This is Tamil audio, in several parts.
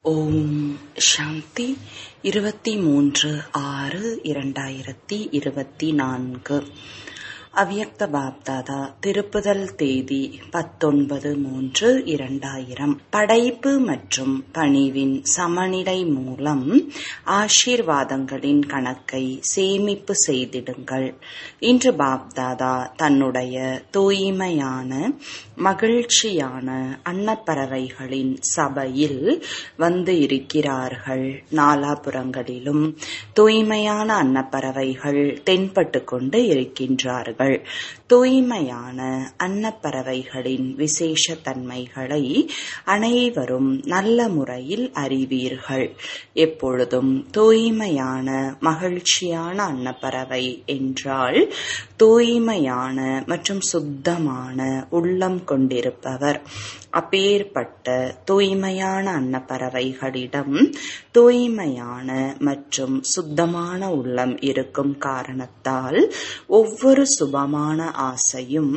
ஓம் சாந்தி இருபத்தி மூன்று ஆறு இரண்டாயிரத்தி இருபத்தி நான்கு அவ்யக்த பாப்தாதா திருப்புதல் தேதி பத்தொன்பது மூன்று இரண்டாயிரம் படைப்பு மற்றும் பணிவின் சமநிலை மூலம் ஆசீர்வாதங்களின் கணக்கை சேமிப்பு செய்திடுங்கள் இன்று பாப்தாதா தன்னுடைய தூய்மையான மகிழ்ச்சியான அன்னப்பறவைகளின் சபையில் வந்து இருக்கிறார்கள் நாலாபுறங்களிலும் தூய்மையான அன்னப்பறவைகள் தென்பட்டு கொண்டு இருக்கின்றார்கள் தூய்மையான அன்னப்பறவைகளின் விசேஷ தன்மைகளை அனைவரும் நல்ல முறையில் அறிவீர்கள் எப்பொழுதும் தூய்மையான மகிழ்ச்சியான அன்னப்பறவை என்றால் தூய்மையான மற்றும் சுத்தமான உள்ளம் கொண்டிருப்பவர் அப்பேற்பட்ட தூய்மையான அன்னப்பறவைகளிடம் தூய்மையான மற்றும் சுத்தமான உள்ளம் இருக்கும் காரணத்தால் ஒவ்வொரு சுபமான ஆசையும்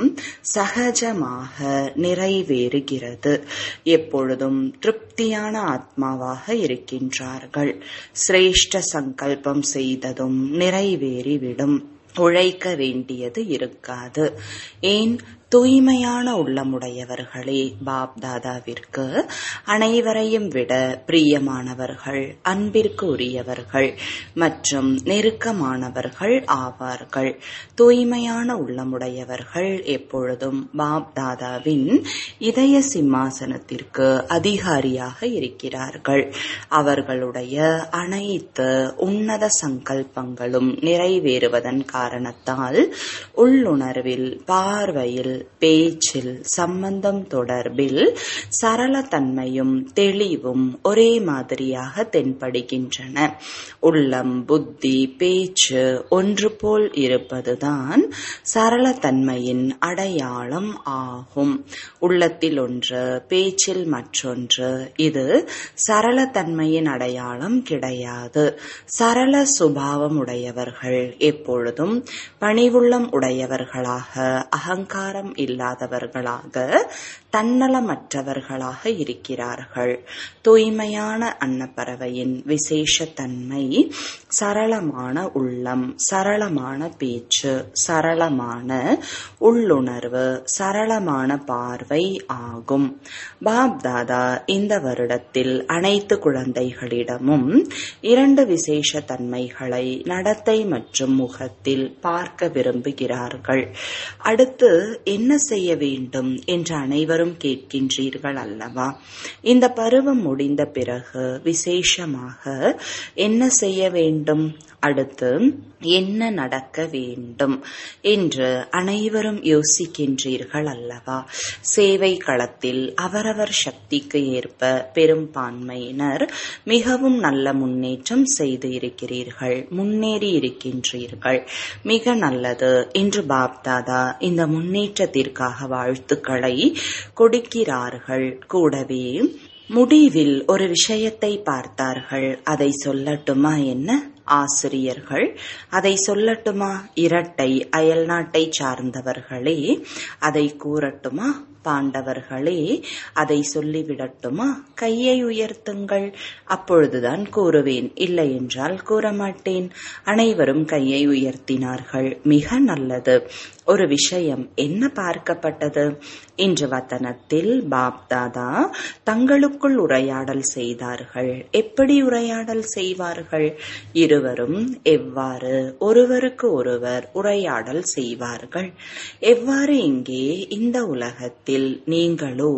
சகஜமாக நிறைவேறுகிறது எப்பொழுதும் திருப்தியான ஆத்மாவாக இருக்கின்றார்கள் சிரேஷ்ட சங்கல்பம் செய்ததும் நிறைவேறிவிடும் உழைக்க வேண்டியது இருக்காது ஏன் தூய்மையான உள்ளமுடையவர்களே பாப் தாதாவிற்கு அனைவரையும் விட பிரியமானவர்கள் அன்பிற்கு உரியவர்கள் மற்றும் நெருக்கமானவர்கள் ஆவார்கள் தூய்மையான உள்ளமுடையவர்கள் எப்பொழுதும் பாப் தாதாவின் இதய சிம்மாசனத்திற்கு அதிகாரியாக இருக்கிறார்கள் அவர்களுடைய அனைத்து உன்னத சங்கல்பங்களும் நிறைவேறுவதன் காரணத்தால் உள்ளுணர்வில் பார்வையில் பேச்சில் சம்பந்தம் தொடர்பில் சரளத்தன்மையும் தெளிவும் ஒரே மாதிரியாக தென்படுகின்றன உள்ளம் புத்தி பேச்சு ஒன்று போல் இருப்பதுதான் சரளத்தன்மையின் அடையாளம் ஆகும் உள்ளத்தில் ஒன்று பேச்சில் மற்றொன்று இது சரளத்தன்மையின் அடையாளம் கிடையாது சரள சுபாவம் உடையவர்கள் எப்பொழுதும் பணிவுள்ளம் உடையவர்களாக அகங்காரம் இல்லாதவர்களாக தன்னலமற்றவர்களாக இருக்கிறார்கள் தூய்மையான அன்னப்பறவையின் விசேஷ தன்மை சரளமான உள்ளம் சரளமான பேச்சு சரளமான உள்ளுணர்வு சரளமான பார்வை ஆகும் பாப் தாதா இந்த வருடத்தில் அனைத்து குழந்தைகளிடமும் இரண்டு விசேஷ தன்மைகளை நடத்தை மற்றும் முகத்தில் பார்க்க விரும்புகிறார்கள் அடுத்து என்ன செய்ய வேண்டும் என்று அனைவரும் கேட்கின்றீர்கள் அல்லவா இந்த பருவம் முடிந்த பிறகு விசேஷமாக என்ன செய்ய வேண்டும் அடுத்து என்ன நடக்க வேண்டும் என்று அனைவரும் யோசிக்கின்றீர்கள் அல்லவா சேவை களத்தில் அவரவர் சக்திக்கு ஏற்ப பெரும்பான்மையினர் மிகவும் நல்ல முன்னேற்றம் செய்து இருக்கிறீர்கள் முன்னேறி இருக்கின்றீர்கள் மிக நல்லது இன்று பாப்தாதா இந்த முன்னேற்றத்திற்காக வாழ்த்துக்களை கொடுக்கிறார்கள் கூடவே முடிவில் ஒரு விஷயத்தை பார்த்தார்கள் அதை சொல்லட்டுமா என்ன ஆசிரியர்கள் அதை சொல்லட்டுமா இரட்டை அயல்நாட்டை சார்ந்தவர்களே அதை கூறட்டுமா பாண்டவர்களே அதை சொல்லிவிடட்டுமா கையை உயர்த்துங்கள் அப்பொழுதுதான் கூறுவேன் இல்லை என்றால் கூற மாட்டேன் அனைவரும் கையை உயர்த்தினார்கள் மிக நல்லது ஒரு விஷயம் என்ன பார்க்கப்பட்டது இன்று வத்தனத்தில் பாப்தாதா தங்களுக்குள் உரையாடல் செய்தார்கள் எப்படி உரையாடல் செய்வார்கள் இருவரும் எவ்வாறு ஒருவருக்கு ஒருவர் உரையாடல் செய்வார்கள் எவ்வாறு இங்கே இந்த உலகத்தில் நீங்களோ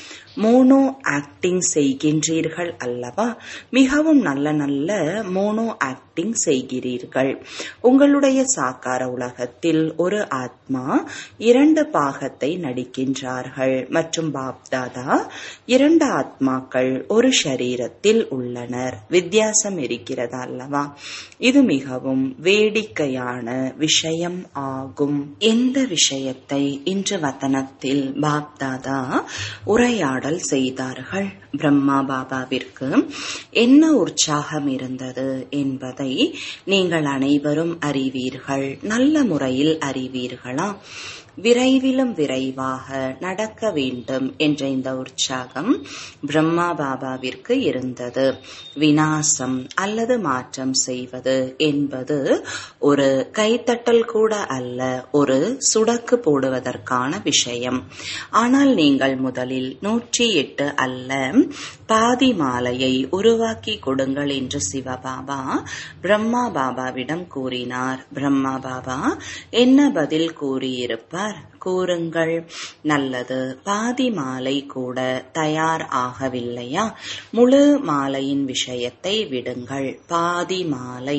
மோனோ ஆக்டிங் செய்கின்றீர்கள் அல்லவா மிகவும் நல்ல நல்ல மோனோ ஆக்டிங் செய்கிறீர்கள் உங்களுடைய சாக்கார உலகத்தில் ஒரு ஆத்மா இரண்டு பாகத்தை நடிக்கின்றார்கள் மற்றும் பாப்தாதா இரண்டு ஆத்மாக்கள் ஒரு ஷரீரத்தில் உள்ளனர் வித்தியாசம் இருக்கிறதா அல்லவா இது மிகவும் வேடிக்கையான விஷயம் ஆகும் எந்த விஷயத்தை இன்று வத்தனத்தில் பாப்தாதா உரையாட பாடல் செய்தார்கள் பிரம்மா பாபாவிற்கு என்ன உற்சாகம் இருந்தது என்பதை நீங்கள் அனைவரும் அறிவீர்கள் நல்ல முறையில் அறிவீர்களா விரைவிலும் விரைவாக நடக்க வேண்டும் என்ற இந்த உற்சாகம் பிரம்மா பாபாவிற்கு இருந்தது வினாசம் அல்லது மாற்றம் செய்வது என்பது ஒரு கைத்தட்டல் கூட அல்ல ஒரு சுடக்கு போடுவதற்கான விஷயம் ஆனால் நீங்கள் முதலில் நூற்றி எட்டு அல்ல பாதி மாலையை உருவாக்கி கொடுங்கள் என்று சிவபாபா பிரம்மா பாபாவிடம் கூறினார் பிரம்மா பாபா என்ன பதில் கூறியிருப்பார் கூறுங்கள் நல்லது பாதி மாலை கூட தயார் ஆகவில்லையா முழு மாலையின் விஷயத்தை விடுங்கள் பாதி மாலை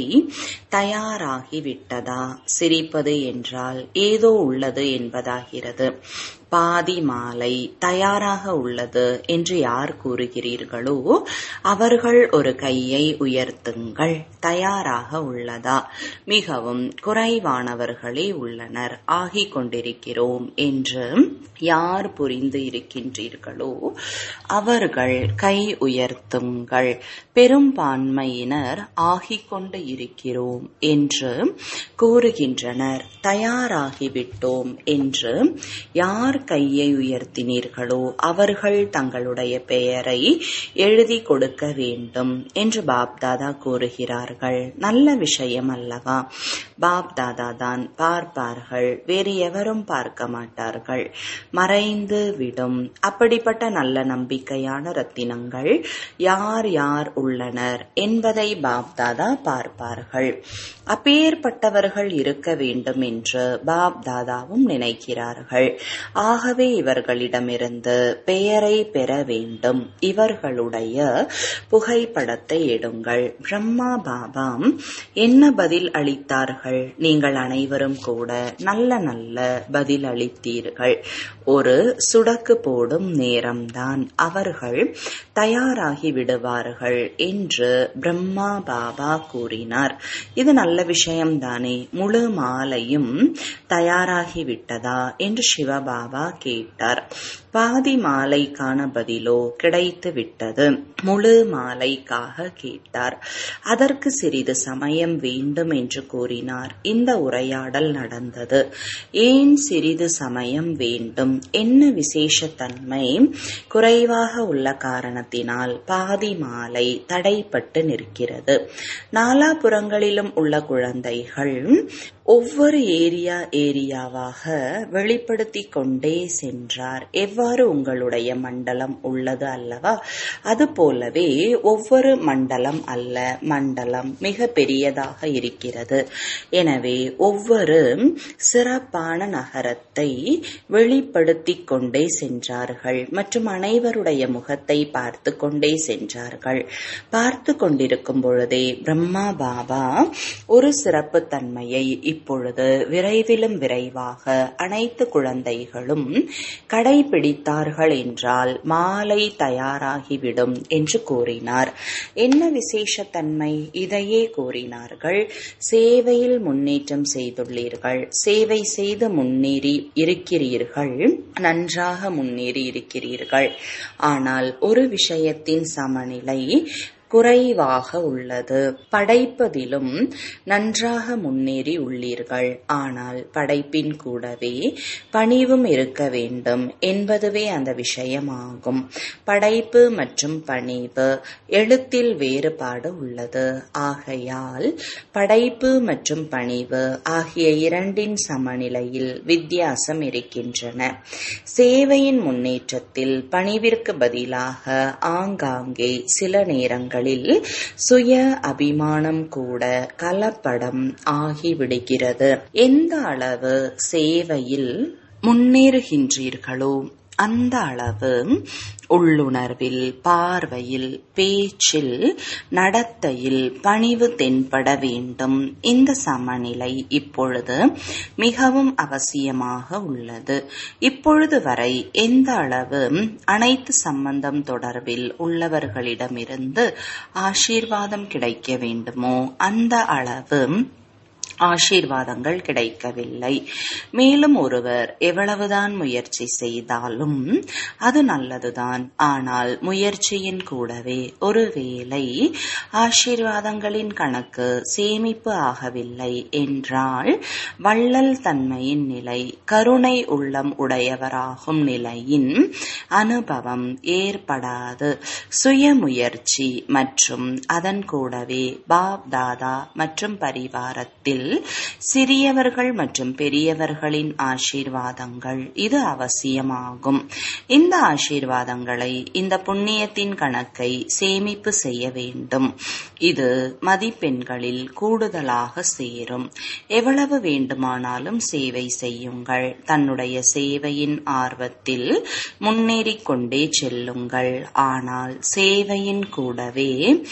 தயாராகிவிட்டதா சிரிப்பது என்றால் ஏதோ உள்ளது என்பதாகிறது பாதி மாலை தயாராக உள்ளது என்று யார் கூறுகிறீர்களோ அவர்கள் ஒரு கையை உயர்த்துங்கள் தயாராக உள்ளதா மிகவும் குறைவானவர்களே உள்ளனர் ஆகிக் கொண்டிருக்கிறோம் என்று யார் புரிந்து இருக்கின்றீர்களோ அவர்கள் கை உயர்த்துங்கள் பெரும்பான்மையினர் ஆகிக் கொண்டு இருக்கிறோம் என்று கூறுகின்றனர் தயாராகிவிட்டோம் என்று யார் கையை உயர்த்தினீர்களோ அவர்கள் தங்களுடைய பெயரை எழுதி கொடுக்க வேண்டும் என்று பாப்தாதா கூறுகிறார்கள் நல்ல விஷயம் அல்லவா பாப்தாதா தான் பார்ப்பார்கள் வேறு எவரும் பார்க்க மாட்டார்கள் மறைந்து விடும் அப்படிப்பட்ட நல்ல நம்பிக்கையான ரத்தினங்கள் யார் யார் உள்ளனர் என்பதை பாப்தாதா பார்ப்பார்கள் அப்பேற்பட்டவர்கள் இருக்க வேண்டும் என்று பாப்தாதாவும் நினைக்கிறார்கள் ஆகவே இவர்களிடமிருந்து பெயரை பெற வேண்டும் இவர்களுடைய புகைப்படத்தை எடுங்கள் பிரம்மா பாபா என்ன பதில் அளித்தார்கள் நீங்கள் அனைவரும் கூட நல்ல நல்ல பதில் அளித்தீர்கள் ஒரு சுடக்கு போடும் நேரம்தான் அவர்கள் தயாராகி விடுவார்கள் என்று பிரம்மா பாபா கூறினார் இது நல்ல விஷயம்தானே முழு மாலையும் தயாராகிவிட்டதா என்று சிவபாபா கேட்டார் பாதி மாலைக்கான பதிலோ கிடைத்து விட்டது முழு மாலைக்காக கேட்டார் அதற்கு சிறிது சமயம் வேண்டும் என்று கூறினார் இந்த உரையாடல் நடந்தது ஏன் சிறிது சமயம் வேண்டும் என்ன விசேஷத்தன்மை குறைவாக உள்ள காரணத்தினால் பாதி மாலை தடைப்பட்டு நிற்கிறது நாலாபுறங்களிலும் உள்ள குழந்தைகள் ஒவ்வொரு ஏரியா ஏரியாவாக வெளிப்படுத்தி கொண்டே சென்றார் எவ்வாறு உங்களுடைய மண்டலம் உள்ளது அல்லவா அது போலவே ஒவ்வொரு மண்டலம் அல்ல மண்டலம் மிக பெரியதாக இருக்கிறது எனவே ஒவ்வொரு சிறப்பான நகரத்தை வெளிப்படுத்தி கொண்டே சென்றார்கள் மற்றும் அனைவருடைய முகத்தை பார்த்து கொண்டே சென்றார்கள் பார்த்து கொண்டிருக்கும் பொழுதே பிரம்மா பாபா ஒரு சிறப்பு தன்மையை இப்பொழுது விரைவிலும் விரைவாக அனைத்து குழந்தைகளும் கடைபிடித்தார்கள் என்றால் மாலை தயாராகிவிடும் என்று கூறினார் என்ன விசேஷத்தன்மை இதையே கூறினார்கள் சேவையில் முன்னேற்றம் செய்துள்ளீர்கள் சேவை செய்து முன்னேறி இருக்கிறீர்கள் நன்றாக முன்னேறி இருக்கிறீர்கள் ஆனால் ஒரு விஷயத்தின் சமநிலை குறைவாக உள்ளது படைப்பதிலும் நன்றாக முன்னேறி உள்ளீர்கள் ஆனால் படைப்பின் கூடவே பணிவும் இருக்க வேண்டும் என்பதுவே அந்த விஷயமாகும் படைப்பு மற்றும் பணிவு எழுத்தில் வேறுபாடு உள்ளது ஆகையால் படைப்பு மற்றும் பணிவு ஆகிய இரண்டின் சமநிலையில் வித்தியாசம் இருக்கின்றன சேவையின் முன்னேற்றத்தில் பணிவிற்கு பதிலாக ஆங்காங்கே சில நேரங்கள் நேரங்களில் சுய அபிமானம் கூட கலப்படம் ஆகிவிடுகிறது எந்த அளவு சேவையில் முன்னேறுகின்றீர்களோ அந்த அளவு உள்ளுணர்வில் பார்வையில் பேச்சில் நடத்தையில் பணிவு தென்பட வேண்டும் இந்த சமநிலை இப்பொழுது மிகவும் அவசியமாக உள்ளது இப்பொழுது வரை எந்த அளவு அனைத்து சம்பந்தம் தொடர்பில் உள்ளவர்களிடமிருந்து ஆசீர்வாதம் கிடைக்க வேண்டுமோ அந்த அளவு ஆசீர்வாதங்கள் கிடைக்கவில்லை மேலும் ஒருவர் எவ்வளவுதான் முயற்சி செய்தாலும் அது நல்லதுதான் ஆனால் முயற்சியின் கூடவே ஒருவேளை ஆசீர்வாதங்களின் கணக்கு சேமிப்பு ஆகவில்லை என்றால் வள்ளல் தன்மையின் நிலை கருணை உள்ளம் உடையவராகும் நிலையின் அனுபவம் ஏற்படாது சுயமுயற்சி மற்றும் அதன் கூடவே பாப் தாதா மற்றும் பரிவாரத்தில் சிறியவர்கள் மற்றும் பெரியவர்களின் ஆசீர்வாதங்கள் இது அவசியமாகும் இந்த ஆசீர்வாதங்களை இந்த புண்ணியத்தின் கணக்கை சேமிப்பு செய்ய வேண்டும் இது மதிப்பெண்களில் கூடுதலாக சேரும் எவ்வளவு வேண்டுமானாலும் சேவை செய்யுங்கள் தன்னுடைய சேவையின் ஆர்வத்தில் முன்னேறிக் கொண்டே செல்லுங்கள் ஆனால் சேவையின் கூடவே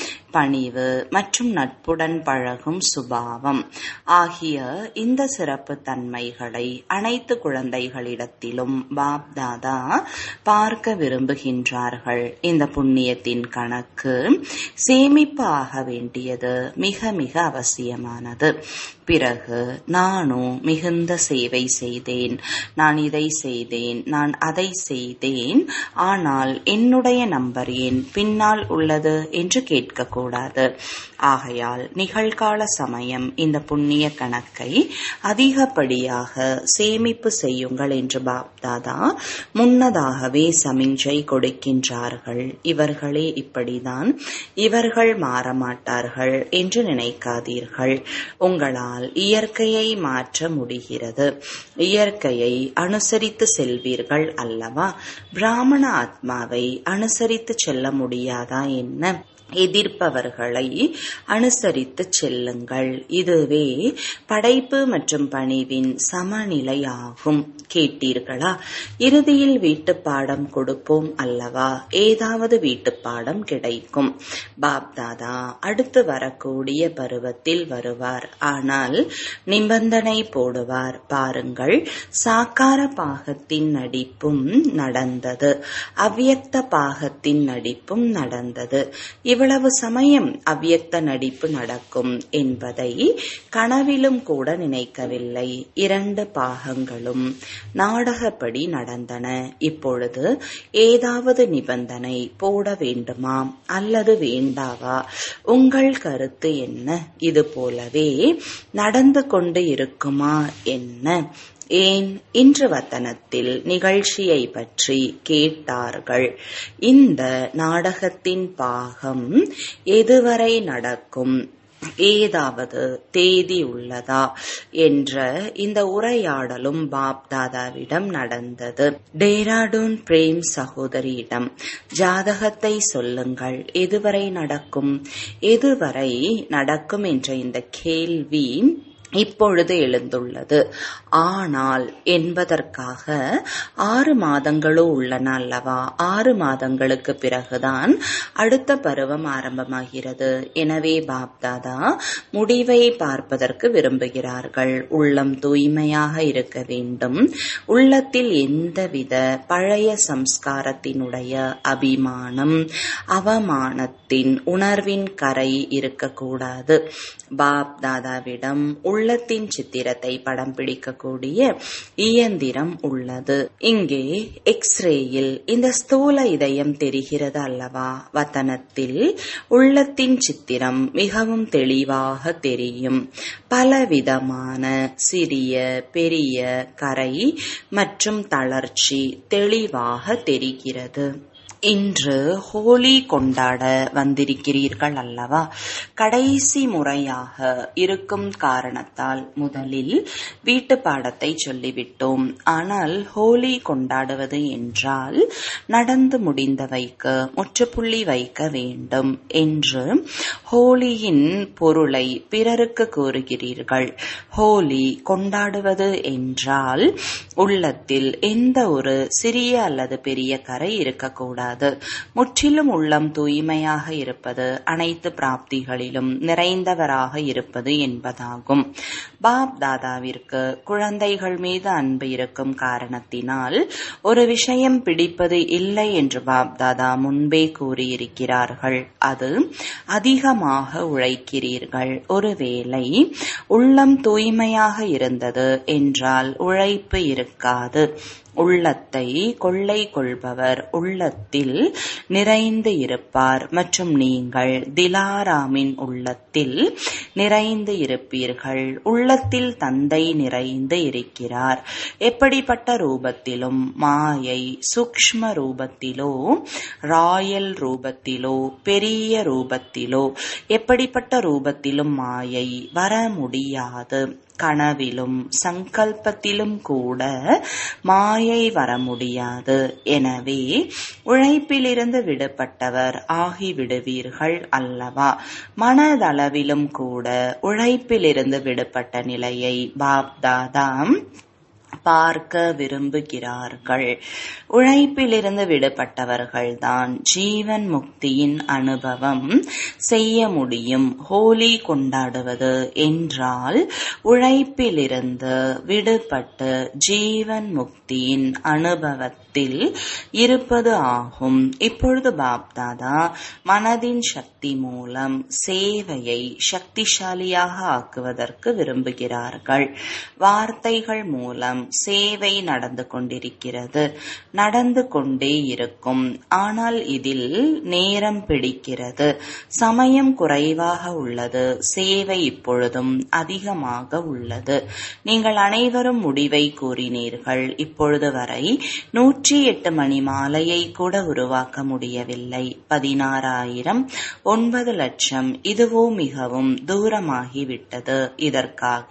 பணிவு மற்றும் நட்புடன் பழகும் சுபாவம் ஆகிய இந்த சிறப்பு தன்மைகளை அனைத்து குழந்தைகளிடத்திலும் பாப் தாதா பார்க்க விரும்புகின்றார்கள் இந்த புண்ணியத்தின் கணக்கு சேமிப்பு ஆக வேண்டியது மிக மிக அவசியமானது பிறகு நானும் மிகுந்த சேவை செய்தேன் நான் இதை செய்தேன் நான் அதை செய்தேன் ஆனால் என்னுடைய நம்பர் ஏன் பின்னால் உள்ளது என்று கேட்கக்கூடாது ஆகையால் நிகழ்கால சமயம் இந்த புண்ணிய கணக்கை அதிகப்படியாக சேமிப்பு செய்யுங்கள் என்று பாப்தாதா முன்னதாகவே சமிஞ்சை கொடுக்கின்றார்கள் இவர்களே இப்படிதான் இவர்கள் மாறமாட்டார்கள் என்று நினைக்காதீர்கள் உங்களால் இயற்கையை மாற்ற முடிகிறது இயற்கையை அனுசரித்து செல்வீர்கள் அல்லவா பிராமண ஆத்மாவை அனுசரித்து செல்ல முடியாதா என்ன எதிர்ப்பவர்களை அனுசரித்து செல்லுங்கள் இதுவே படைப்பு மற்றும் பணிவின் சமநிலையாகும் கேட்டீர்களா இறுதியில் வீட்டு பாடம் கொடுப்போம் அல்லவா ஏதாவது வீட்டு பாடம் கிடைக்கும் பாப்தாதா அடுத்து வரக்கூடிய பருவத்தில் வருவார் ஆனால் நிபந்தனை போடுவார் பாருங்கள் சாக்கார பாகத்தின் நடிப்பும் நடந்தது அவ்யக்த பாகத்தின் நடிப்பும் நடந்தது இவ்வளவு சமயம் அவ்யக்த நடிப்பு நடக்கும் என்பதை கனவிலும் கூட நினைக்கவில்லை இரண்டு பாகங்களும் நாடகப்படி நடந்தன இப்பொழுது ஏதாவது நிபந்தனை போட வேண்டுமா அல்லது வேண்டாவா உங்கள் கருத்து என்ன இது போலவே நடந்து கொண்டு இருக்குமா என்ன ஏன் இன்று வத்தனத்தில் நிகழ்ச்சியை பற்றி கேட்டார்கள் இந்த நாடகத்தின் பாகம் எதுவரை நடக்கும் ஏதாவது தேதி உள்ளதா என்ற இந்த உரையாடலும் பாப் தாதாவிடம் நடந்தது டேராடூன் பிரேம் சகோதரியிடம் ஜாதகத்தை சொல்லுங்கள் எதுவரை நடக்கும் எதுவரை நடக்கும் என்ற இந்த கேள்வி இப்பொழுது எழுந்துள்ளது ஆனால் என்பதற்காக ஆறு மாதங்களோ உள்ளன அல்லவா ஆறு மாதங்களுக்கு பிறகுதான் அடுத்த பருவம் ஆரம்பமாகிறது எனவே பாப்தாதா முடிவை பார்ப்பதற்கு விரும்புகிறார்கள் உள்ளம் தூய்மையாக இருக்க வேண்டும் உள்ளத்தில் எந்தவித பழைய சம்ஸ்காரத்தினுடைய அபிமானம் அவமானத்தின் உணர்வின் கரை இருக்கக்கூடாது பாப் தாதாவிடம் உள்ளத்தின் சித்திரத்தை படம் பிடிக்கக்கூடிய இயந்திரம் உள்ளது இங்கே எக்ஸ்ரேயில் இந்த ஸ்தூல இதயம் தெரிகிறது அல்லவா வத்தனத்தில் உள்ளத்தின் சித்திரம் மிகவும் தெளிவாக தெரியும் பலவிதமான சிறிய பெரிய கரை மற்றும் தளர்ச்சி தெளிவாக தெரிகிறது இன்று ஹோலி கொண்டாட வந்திருக்கிறீர்கள் அல்லவா கடைசி முறையாக இருக்கும் காரணத்தால் முதலில் வீட்டு பாடத்தை சொல்லிவிட்டோம் ஆனால் ஹோலி கொண்டாடுவது என்றால் நடந்து முடிந்தவைக்கு முற்றுப்புள்ளி வைக்க வேண்டும் என்று ஹோலியின் பொருளை பிறருக்கு கூறுகிறீர்கள் ஹோலி கொண்டாடுவது என்றால் உள்ளத்தில் எந்த ஒரு சிறிய அல்லது பெரிய கரை இருக்கக்கூடாது முடியாது முற்றிலும் உள்ளம் தூய்மையாக இருப்பது அனைத்து பிராப்திகளிலும் நிறைந்தவராக இருப்பது என்பதாகும் பாப் தாதாவிற்கு குழந்தைகள் மீது அன்பு இருக்கும் காரணத்தினால் ஒரு விஷயம் பிடிப்பது இல்லை என்று பாப் தாதா முன்பே கூறியிருக்கிறார்கள் அது அதிகமாக உழைக்கிறீர்கள் ஒருவேளை உள்ளம் தூய்மையாக இருந்தது என்றால் உழைப்பு இருக்காது உள்ளத்தை கொள்ளை கொள்பவர் உள்ளத்தில் நிறைந்து இருப்பார் மற்றும் நீங்கள் திலாராமின் உள்ளத்தில் நிறைந்து இருப்பீர்கள் உள்ளத்தில் தந்தை நிறைந்து இருக்கிறார் எப்படிப்பட்ட ரூபத்திலும் மாயை சூக்ஷ்ம ரூபத்திலோ ராயல் ரூபத்திலோ பெரிய ரூபத்திலோ எப்படிப்பட்ட ரூபத்திலும் மாயை வர முடியாது கனவிலும் சங்கல்பத்திலும் கூட மாயை வர முடியாது எனவே உழைப்பிலிருந்து விடுபட்டவர் ஆகிவிடுவீர்கள் அல்லவா மனதளவிலும் கூட உழைப்பிலிருந்து விடுபட்ட நிலையை பாப் தாதா பார்க்க விரும்புகிறார்கள் உழைப்பிலிருந்து விடுபட்டவர்கள்தான் ஜீவன் முக்தியின் அனுபவம் செய்ய முடியும் ஹோலி கொண்டாடுவது என்றால் உழைப்பிலிருந்து விடுபட்டு ஜீவன் முக்தியின் அனுபவத்தில் இருப்பது ஆகும் இப்பொழுது பாப்தாதா மனதின் சக்தி மூலம் சேவையை சக்திசாலியாக ஆக்குவதற்கு விரும்புகிறார்கள் வார்த்தைகள் மூலம் சேவை நடந்து கொண்டிருக்கிறது நடந்து கொண்டே இருக்கும் ஆனால் இதில் நேரம் பிடிக்கிறது சமயம் குறைவாக உள்ளது சேவை இப்பொழுதும் அதிகமாக உள்ளது நீங்கள் அனைவரும் முடிவை கூறினீர்கள் இப்பொழுது வரை நூற்றி எட்டு மணி மாலையை கூட உருவாக்க முடியவில்லை பதினாறாயிரம் ஒன்பது லட்சம் இதுவோ மிகவும் தூரமாகிவிட்டது இதற்காக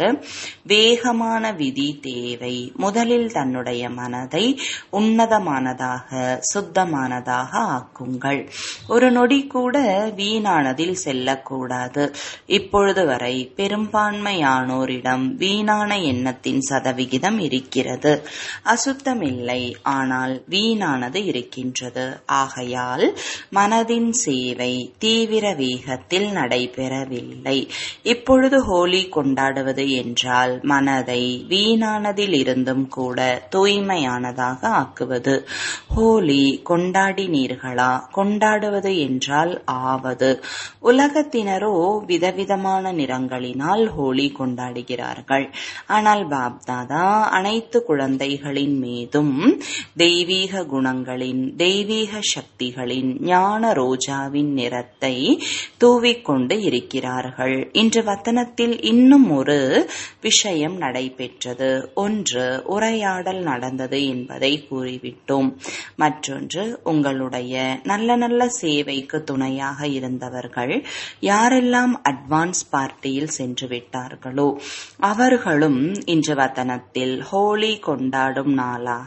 வேகமான விதி தேவை முதலில் தன்னுடைய மனதை உன்னதமானதாக சுத்தமானதாக ஆக்குங்கள் ஒரு நொடி கூட வீணானதில் செல்லக்கூடாது இப்பொழுது வரை பெரும்பான்மையானோரிடம் வீணான எண்ணத்தின் சதவிகிதம் இருக்கிறது அசுத்தமில்லை ஆனால் வீணானது இருக்கின்றது ஆகையால் மனதின் சேவை தீவிர வேகத்தில் நடைபெறவில்லை இப்பொழுது ஹோலி கொண்டாடுவது என்றால் மனதை வீணானதில் இருந்தும் கூட தூய்மையானதாக ஆக்குவது ஹோலி கொண்டாடினீர்களா கொண்டாடுவது என்றால் ஆவது உலகத்தினரோ விதவிதமான நிறங்களினால் ஹோலி கொண்டாடுகிறார்கள் ஆனால் பாப்தாதா அனைத்து குழந்தைகளின் மீதும் தெய்வீக குணங்களின் தெய்வீக சக்திகளின் ஞான ரோஜாவின் நிறத்தை தூவிக்கொண்டு இருக்கிறார்கள் இன்று வத்தனத்தில் இன்னும் ஒரு விஷயம் நடைபெற்றது ஒன்று உரையாடல் நடந்தது என்பதை கூறிவிட்டோம் மற்றொன்று உங்களுடைய நல்ல நல்ல சேவைக்கு துணையாக இருந்தவர்கள் யாரெல்லாம் அட்வான்ஸ் பார்ட்டியில் சென்று விட்டார்களோ அவர்களும் இன்று வத்தனத்தில் ஹோலி கொண்டாடும் நாளாக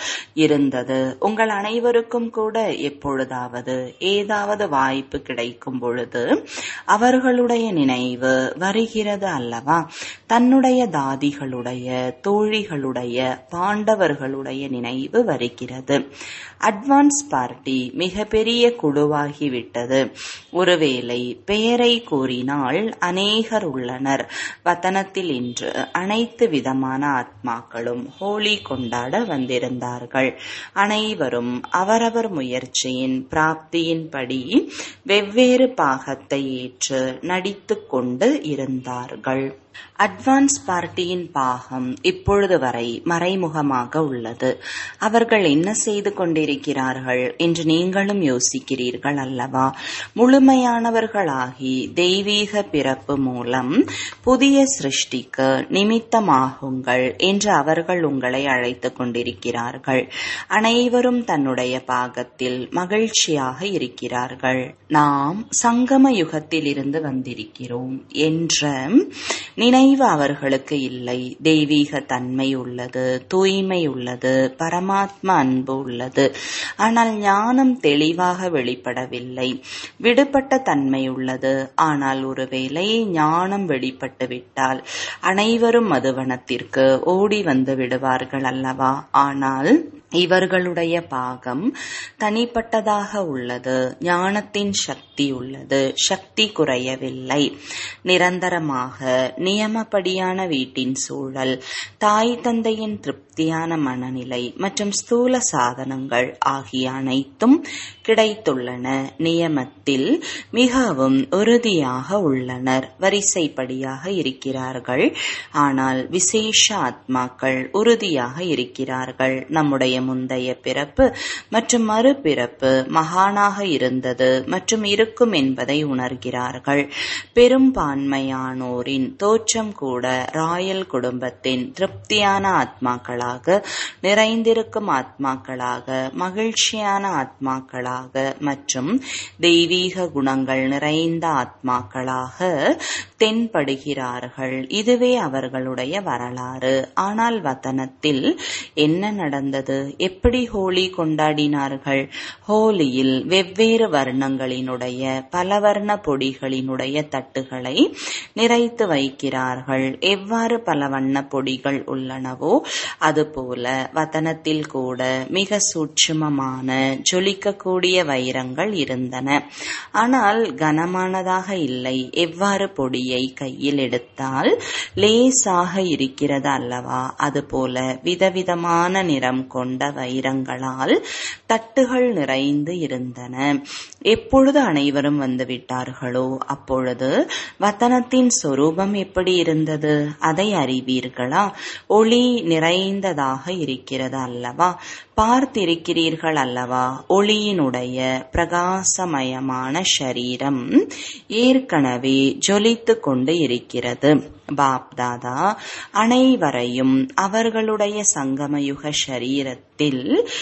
இருந்தது உங்கள் அனைவருக்கும் கூட எப்பொழுதாவது ஏதாவது வாய்ப்பு கிடைக்கும் பொழுது அவர்களுடைய நினைவு வருகிறது அல்லவா தன்னுடைய தாதிகளுடைய தோழிகளுடைய பாண்டவர்களுடைய நினைவு வருகிறது அட்வான்ஸ் பார்ட்டி மிகப்பெரிய குழுவாகிவிட்டது ஒருவேளை பெயரை கூறினால் அநேகர் உள்ளனர் வத்தனத்தில் இன்று அனைத்து விதமான ஆத்மாக்களும் ஹோலி கொண்டாட வந்திருந்தார்கள் அனைவரும் அவரவர் முயற்சியின் பிராப்தியின்படி வெவ்வேறு பாகத்தை ஏற்று நடித்துக் கொண்டு இருந்தார்கள் அட்வான்ஸ் பார்ட்டியின் பாகம் இப்பொழுது வரை மறைமுகமாக உள்ளது அவர்கள் என்ன செய்து கொண்டிருக்கிறார்கள் என்று நீங்களும் யோசிக்கிறீர்கள் அல்லவா முழுமையானவர்களாகி தெய்வீக பிறப்பு மூலம் புதிய சிருஷ்டிக்கு நிமித்தமாகுங்கள் என்று அவர்கள் உங்களை அழைத்துக் கொண்டிருக்கிறார்கள் அனைவரும் தன்னுடைய பாகத்தில் மகிழ்ச்சியாக இருக்கிறார்கள் நாம் சங்கம யுகத்தில் இருந்து வந்திருக்கிறோம் என்ற நினைவு அவர்களுக்கு இல்லை தெய்வீக தன்மை உள்ளது தூய்மை உள்ளது பரமாத்மா அன்பு உள்ளது ஆனால் ஞானம் தெளிவாக வெளிப்படவில்லை விடுபட்ட தன்மை உள்ளது ஆனால் ஒருவேளை ஞானம் வெளிப்பட்டு விட்டால் அனைவரும் மதுவனத்திற்கு ஓடி வந்து விடுவார்கள் அல்லவா ஆனால் இவர்களுடைய பாகம் தனிப்பட்டதாக உள்ளது ஞானத்தின் சக்தி உள்ளது சக்தி குறையவில்லை நிரந்தரமாக நியமப்படியான வீட்டின் சூழல் தாய் தந்தையின் திருப்தியான மனநிலை மற்றும் ஸ்தூல சாதனங்கள் ஆகிய அனைத்தும் கிடைத்துள்ளன நியமத்தில் மிகவும் உறுதியாக உள்ளனர் வரிசைப்படியாக இருக்கிறார்கள் ஆனால் விசேஷ ஆத்மாக்கள் உறுதியாக இருக்கிறார்கள் நம்முடைய முந்தைய பிறப்பு மற்றும் மறுபிறப்பு மகானாக இருந்தது மற்றும் இருக்கும் என்பதை உணர்கிறார்கள் பெரும்பான்மையானோரின் தோற்றம் கூட ராயல் குடும்பத்தின் திருப்தியான ஆத்மாக்களாக நிறைந்திருக்கும் ஆத்மாக்களாக மகிழ்ச்சியான ஆத்மாக்களாக மற்றும் தெய்வீக குணங்கள் நிறைந்த ஆத்மாக்களாக தென்படுகிறார்கள் இதுவே அவர்களுடைய வரலாறு ஆனால் வதனத்தில் என்ன நடந்தது எப்படி ஹோலி கொண்டாடினார்கள் ஹோலியில் வெவ்வேறு வர்ணங்களினுடைய பலவர்ண பொடிகளினுடைய தட்டுகளை நிறைத்து வைக்கிறார்கள் எவ்வாறு பல வண்ண பொடிகள் உள்ளனவோ அதுபோல வதனத்தில் கூட மிக சூட்சுமமான ஜொலிக்கக்கூடிய வைரங்கள் இருந்தன ஆனால் கனமானதாக இல்லை எவ்வாறு பொடியை கையில் எடுத்தால் லேசாக இருக்கிறது அல்லவா அதுபோல விதவிதமான நிறம் கொண்ட வைரங்களால் தட்டுகள் நிறைந்து இருந்தன எப்பொழுது அனைவரும் வந்துவிட்டார்களோ அப்பொழுது வத்தனத்தின் சொரூபம் எப்படி இருந்தது அதை அறிவீர்களா ஒளி நிறைந்ததாக இருக்கிறது அல்லவா பார்த்திருக்கிறீர்கள் அல்லவா ஒளியினுடைய பிரகாசமயமான ஷரீரம் ஏற்கனவே ஜொலித்து கொண்டு இருக்கிறது பாப்தாதா அனைவரையும் அவர்களுடைய சங்கமயுக ஷரீரத்தில்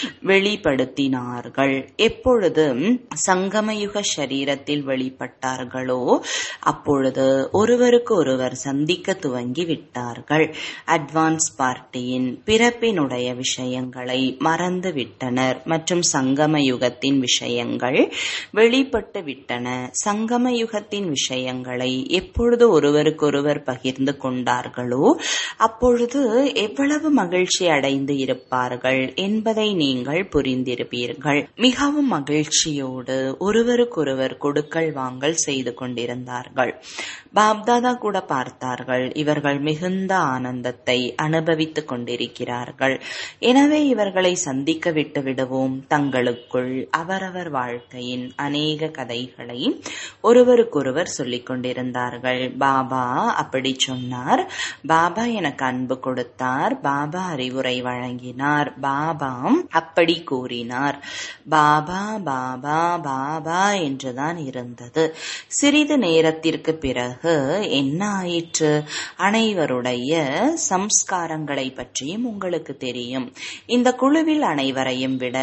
வெளிப்படுத்தினார்கள் எப்பொழுது சங்கமயுக ஷரீரத்தில் வெளிப்பட்டார்களோ அப்பொழுது ஒருவருக்கு ஒருவர் சந்திக்க துவங்கி விட்டார்கள் அட்வான்ஸ் பார்ட்டியின் பிறப்பினுடைய விஷயங்களை மறந்து விட்டனர் மற்றும் சங்கம யுகத்தின் விஷயங்கள் வெளிப்பட்டு விட்டன சங்கம யுகத்தின் விஷயங்களை எப்பொழுது ஒருவருக்கொருவர் பகிர்ந்து கொண்டார்களோ அப்பொழுது எவ்வளவு மகிழ்ச்சி அடைந்து இருப்பார்கள் என்பதை நீங்கள் புரிந்திருப்பீர்கள் மிகவும் மகிழ்ச்சியோடு ஒருவருக்கொருவர் கொடுக்கல் வாங்கல் செய்து கொண்டிருந்தார்கள் பாப்தாதா கூட பார்த்தார்கள் இவர்கள் மிகுந்த ஆனந்தத்தை அனுபவித்துக் கொண்டிருக்கிறார்கள் எனவே இவர்களை சந்திக்க விட்டு விடுவோம் தங்களுக்குள் அவரவர் வாழ்க்கையின் அநேக கதைகளை ஒருவருக்கொருவர் சொல்லிக் கொண்டிருந்தார்கள் பாபா அப்படி சொன்னார் பாபா எனக்கு அன்பு கொடுத்தார் பாபா அறிவுரை வழங்கினார் பாபா அப்படி கூறினார் பாபா பாபா பாபா என்றுதான் இருந்தது சிறிது நேரத்திற்கு பிறகு என்ன ஆயிற்று அனைவருடைய சம்ஸ்காரங்களை பற்றியும் உங்களுக்கு தெரியும் இந்த குழுவில் அனைவரையும் விட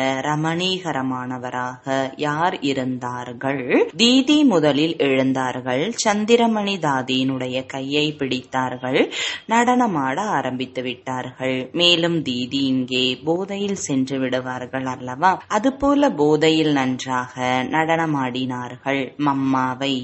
ரமணீகரமானவராக யார் இருந்தார்கள் தீதி முதலில் எழுந்தார்கள் சந்திரமணி தாதியினுடைய கையை பிடித்தார்கள் நடனமாட ஆரம்பித்து விட்டார்கள் மேலும் தீதி இங்கே போதையில் சென்று விடுவார்கள் அல்லவா அதுபோல போதையில் நன்றாக நடனமாடினார்கள் மம்மாவை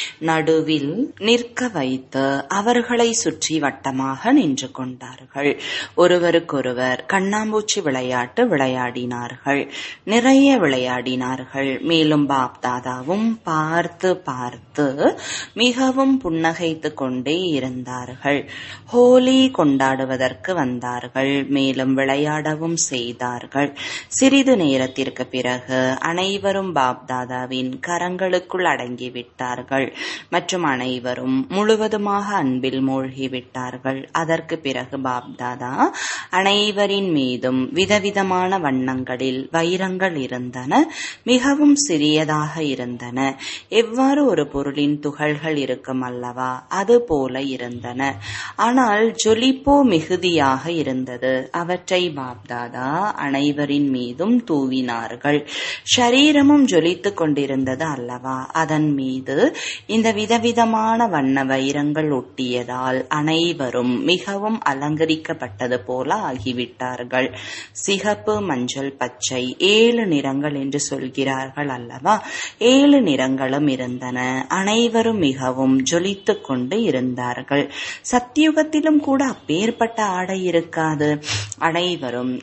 நடுவில் நிற்க வைத்து அவர்களை சுற்றி வட்டமாக நின்று கொண்டார்கள் ஒருவருக்கொருவர் கண்ணாம்பூச்சி விளையாட்டு விளையாடினார்கள் நிறைய விளையாடினார்கள் மேலும் பாப் தாதாவும் பார்த்து பார்த்து மிகவும் புன்னகைத்து கொண்டே இருந்தார்கள் ஹோலி கொண்டாடுவதற்கு வந்தார்கள் மேலும் விளையாடவும் செய்தார்கள் சிறிது நேரத்திற்கு பிறகு அனைவரும் பாப் தாதாவின் கரங்களுக்குள் அடங்கிவிட்டார்கள் மற்றும் அனைவரும் முழுவதுமாக அன்பில் மூழ்கிவிட்டார்கள் அதற்கு பிறகு பாப்தாதா அனைவரின் மீதும் விதவிதமான வண்ணங்களில் வைரங்கள் இருந்தன மிகவும் சிறியதாக இருந்தன எவ்வாறு ஒரு பொருளின் துகள்கள் இருக்கும் அல்லவா அது போல இருந்தன ஆனால் ஜொலிப்போ மிகுதியாக இருந்தது அவற்றை பாப்தாதா அனைவரின் மீதும் தூவினார்கள் ஷரீரமும் ஜொலித்துக் கொண்டிருந்தது அல்லவா அதன் மீது இந்த விதவிதமான வண்ண வைரங்கள் ஒட்டியதால் அனைவரும் மிகவும் அலங்கரிக்கப்பட்டது போல ஆகிவிட்டார்கள் சிகப்பு மஞ்சள் பச்சை ஏழு நிறங்கள் என்று சொல்கிறார்கள் அல்லவா ஏழு நிறங்களும் இருந்தன அனைவரும் மிகவும் ஜொலித்துக் கொண்டு இருந்தார்கள் சத்தியுகத்திலும் கூட அப்பேற்பட்ட ஆடை இருக்காது அனைவரும் ஏற்கனவே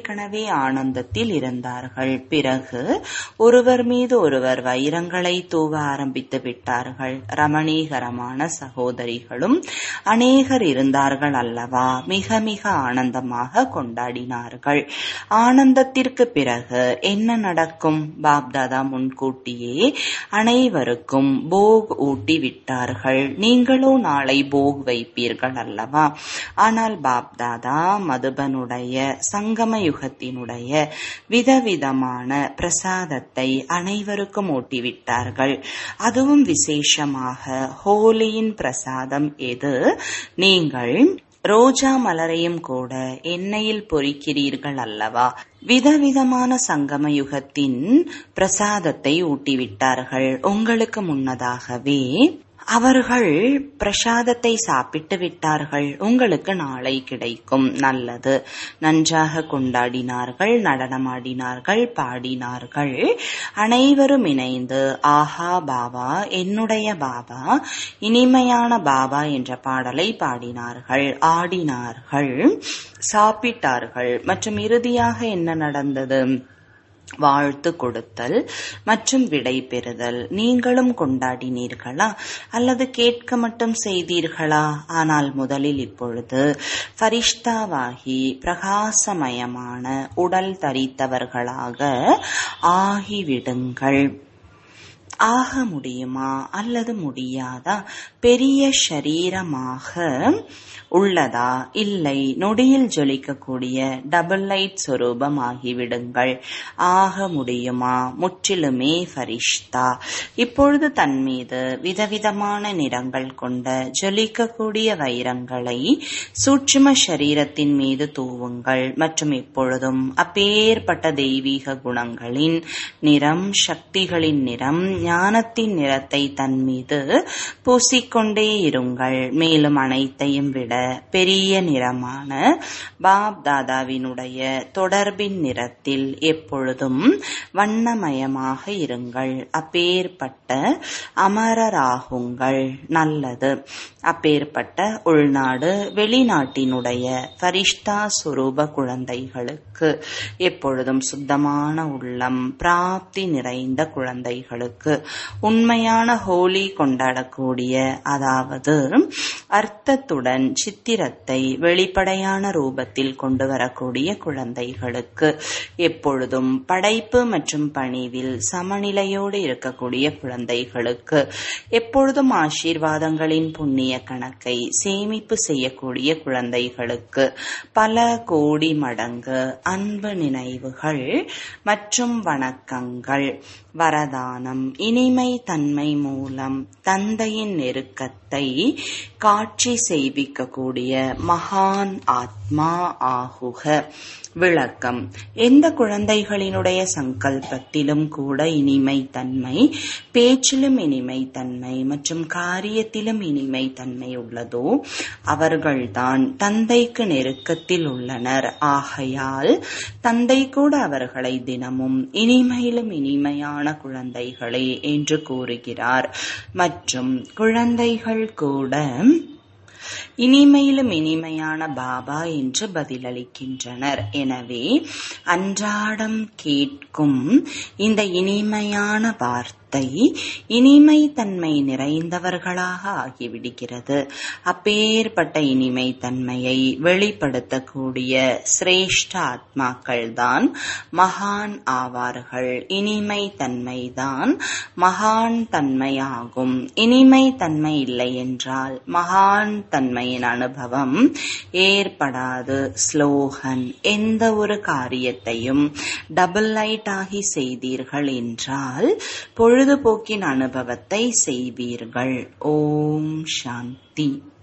ஏற்கனவே ஆனந்தத்தில் இருந்தார்கள் பிறகு ஒருவர் மீது ஒருவர் வைரங்களை தூவ ஆரம்பித்து விட்டார்கள் ரமணீகரமான சகோதரிகளும் அநேகர் இருந்தார்கள் அல்லவா மிக மிக ஆனந்தமாக கொண்டாடினார்கள் ஆனந்தத்திற்கு பிறகு என்ன நடக்கும் பாப்தாதா முன்கூட்டியே அனைவருக்கும் போக் ஊட்டி விட்டார்கள் நீங்களோ நாளை போக் வைப்பீர்கள் அல்லவா ஆனால் பாப்தாதா மதுபனுடைய சங்கம யுகத்தினுடைய விதவிதமான பிரசாதத்தை அனைவருக்கும் ஊட்டிவிட்டார்கள் அதுவும் விசேஷமாக ஹோலியின் பிரசாதம் எது நீங்கள் ரோஜா மலரையும் கூட எண்ணெயில் பொறிக்கிறீர்கள் அல்லவா விதவிதமான சங்கம யுகத்தின் பிரசாதத்தை ஊட்டிவிட்டார்கள் உங்களுக்கு முன்னதாகவே அவர்கள் பிரசாதத்தை சாப்பிட்டு விட்டார்கள் உங்களுக்கு நாளை கிடைக்கும் நல்லது நன்றாக கொண்டாடினார்கள் நடனமாடினார்கள் பாடினார்கள் அனைவரும் இணைந்து ஆஹா பாபா என்னுடைய பாபா இனிமையான பாபா என்ற பாடலை பாடினார்கள் ஆடினார்கள் சாப்பிட்டார்கள் மற்றும் இறுதியாக என்ன நடந்தது வாழ்த்து கொடுத்தல் மற்றும் விடை பெறுதல் நீங்களும் கொண்டாடினீர்களா அல்லது கேட்க மட்டும் செய்தீர்களா ஆனால் முதலில் இப்பொழுது ஃபரிஷ்தாவாகி பிரகாசமயமான உடல் தரித்தவர்களாக ஆகிவிடுங்கள் ஆக முடியுமா அல்லது முடியாதா பெரிய ஷரீரமாக உள்ளதா இல்லை நொடியில் ஜொலிக்கக்கூடிய டபுள் லைட் சொரூபம் ஆகிவிடுங்கள் ஆக முடியுமா முற்றிலுமே ஃபரிஷ்தா இப்பொழுது தன் மீது விதவிதமான நிறங்கள் கொண்ட ஜொலிக்கக்கூடிய வைரங்களை சூட்சும சரீரத்தின் மீது தூவுங்கள் மற்றும் இப்பொழுதும் அப்பேற்பட்ட தெய்வீக குணங்களின் நிறம் சக்திகளின் நிறம் ஞானத்தின் நிறத்தை தன் மீது பூசிக்கொண்டே இருங்கள் மேலும் அனைத்தையும் விட பெரிய நிறமான பாப் தாதாவினுடைய தொடர்பின் நிறத்தில் எப்பொழுதும் வண்ணமயமாக இருங்கள் அப்பேற்பட்ட அமரராகுங்கள் நல்லது அப்பேற்பட்ட உள்நாடு வெளிநாட்டினுடைய ஃபரிஷ்தா சுரூப குழந்தைகளுக்கு எப்பொழுதும் சுத்தமான உள்ளம் பிராப்தி நிறைந்த குழந்தைகளுக்கு உண்மையான ஹோலி கொண்டாடக்கூடிய அதாவது அர்த்தத்துடன் சித்திரத்தை வெளிப்படையான ரூபத்தில் கொண்டு வரக்கூடிய குழந்தைகளுக்கு எப்பொழுதும் படைப்பு மற்றும் பணிவில் சமநிலையோடு இருக்கக்கூடிய குழந்தைகளுக்கு எப்பொழுதும் ஆசீர்வாதங்களின் புண்ணிய கணக்கை சேமிப்பு செய்யக்கூடிய குழந்தைகளுக்கு பல கோடி மடங்கு அன்பு நினைவுகள் மற்றும் வணக்கங்கள் வரதானம் இனிமை தன்மை மூலம் தந்தையின் நெருக்கத்தை காட்சி செய்விக்கக்கூடிய மகான் ஆத்மா ஆகுக விளக்கம் எந்த குழந்தைகளினுடைய சங்கல்பத்திலும் கூட இனிமை தன்மை பேச்சிலும் இனிமை தன்மை மற்றும் காரியத்திலும் இனிமை தன்மை உள்ளதோ அவர்கள்தான் தந்தைக்கு நெருக்கத்தில் உள்ளனர் ஆகையால் தந்தை கூட அவர்களை தினமும் இனிமையிலும் இனிமையான குழந்தைகளே என்று கூறுகிறார் மற்றும் குழந்தைகள் கூட இனிமையிலும் இனிமையான பாபா என்று பதிலளிக்கின்றனர் எனவே அன்றாடம் கேட்கும் இந்த இனிமையான வார்த்தை இனிமை தன்மை நிறைந்தவர்களாக ஆகிவிடுகிறது அப்பேற்பட்ட இனிமை தன்மையை வெளிப்படுத்தக்கூடிய சிரேஷ்ட ஆத்மாக்கள் தான் மகான் ஆவார்கள் இனிமை தன்மைதான் மகான் தன்மையாகும் இனிமை தன்மை இல்லை என்றால் மகான் தன்மையின் அனுபவம் ஏற்படாது ஸ்லோகன் எந்த ஒரு காரியத்தையும் டபுள் லைட் ஆகி செய்தீர்கள் என்றால் பொழுதுபோக்கின் அனுபவத்தை செய்வீர்கள் ஓம் சாந்தி